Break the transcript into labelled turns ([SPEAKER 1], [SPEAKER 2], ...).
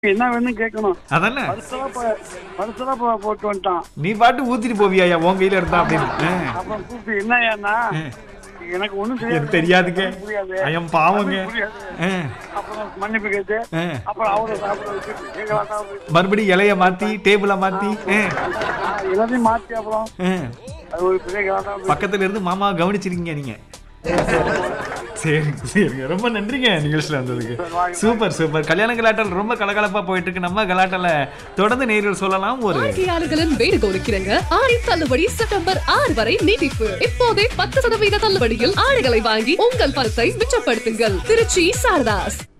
[SPEAKER 1] என்ன வேணும் கேட்கணும்
[SPEAKER 2] அதானே
[SPEAKER 1] பரிசலா ப- பரிசலா போ- போட்டு வந்துட்டான்
[SPEAKER 2] நீ பாட்டு ஊத்திட்டு போவியா உன் கையில இருந்தா அப்படின்னு ஆ.
[SPEAKER 1] அப்புறம் கூப்பிட்டு என்னய்யாண்ணா எனக்கு ஒண்ணும் தெரியாது
[SPEAKER 2] எனக்கு தெரியாதுங்க
[SPEAKER 1] புரியாது
[SPEAKER 2] ஐயம் பாவங்க
[SPEAKER 1] தமிழ் புரியாது
[SPEAKER 2] ஆ,
[SPEAKER 1] அப்புறம் மன்னிப்பு கேட்டு
[SPEAKER 2] ஆ.
[SPEAKER 1] அப்புறம் அவரை சாப்பிட வச்சுட்டு எங்களா சாப்பிட்டு
[SPEAKER 2] மறுபடியும் இலைய மாத்தி டேபிள மாத்தி ஆ,
[SPEAKER 1] எல்லாத்தையும் மாத்தி அப்புறம்
[SPEAKER 2] ஆ.
[SPEAKER 1] அது ஒரு பெரிய கலாட்டா
[SPEAKER 2] பக்கத்துல இருந்து மாமா கவனிச்சிருக்கீங்க நீங்க சரிங்க சரிங்க ரொம்ப நன்றிங்க நிகழ்ச்சியில் வந்ததுக்கு சூப்பர் சூப்பர் கல்யாண கலாட்டல் ரொம்ப கலகலப்பா போயிட்டு இருக்கு நம்ம கலாட்டல தொடர்ந்து நேரில் சொல்லலாம் ஒரு
[SPEAKER 3] வாடிக்கையாளர்களின் வேண்டுகோளுக்கிறங்க ஆடி தள்ளுபடி செப்டம்பர் ஆறு வரை நீட்டிப்பு இப்போதே பத்து சதவீத தள்ளுபடியில் ஆடைகளை வாங்கி உங்கள் பணத்தை மிச்சப்படுத்துங்கள் திருச்சி சாரதாஸ்